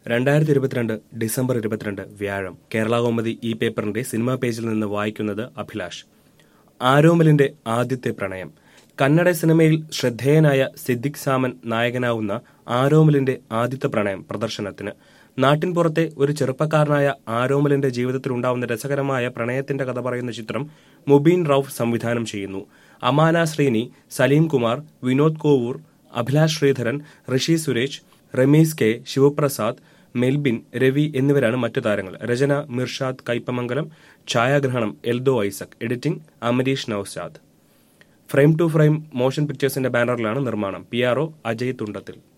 രണ്ടായിരത്തി ഇരുപത്തിരണ്ട് ഡിസംബർ ഇരുപത്തിരണ്ട് വ്യാഴം കേരള കൗമുദി ഈ പേപ്പറിന്റെ സിനിമാ പേജിൽ നിന്ന് വായിക്കുന്നത് അഭിലാഷ് ആരോമലിന്റെ ആദ്യത്തെ പ്രണയം കന്നഡ സിനിമയിൽ ശ്രദ്ധേയനായ സിദ്ദിഖ് സാമൻ നായകനാവുന്ന ആരോമലിന്റെ ആദ്യത്തെ പ്രണയം പ്രദർശനത്തിന് നാട്ടിൻപുറത്തെ ഒരു ചെറുപ്പക്കാരനായ ആരോമലിന്റെ ജീവിതത്തിലുണ്ടാവുന്ന രസകരമായ പ്രണയത്തിന്റെ കഥ പറയുന്ന ചിത്രം മുബീൻ റൌഫ് സംവിധാനം ചെയ്യുന്നു അമാന ശ്രീനി സലീം കുമാർ വിനോദ് കോവൂർ അഭിലാഷ് ശ്രീധരൻ ഋഷി സുരേഷ് റമീസ് കെ ശിവപ്രസാദ് മെൽബിൻ രവി എന്നിവരാണ് മറ്റു താരങ്ങൾ രചന മിർഷാദ് കൈപ്പമംഗലം ഛായാഗ്രഹണം Eldho Isaac editing Amareesh Nousad frame to frame motion പിക്ചേഴ്സിന്റെ ബാനറിലാണ് നിർമ്മാണം പി ആർ ഒ അജയ് തുണ്ടത്തിൽ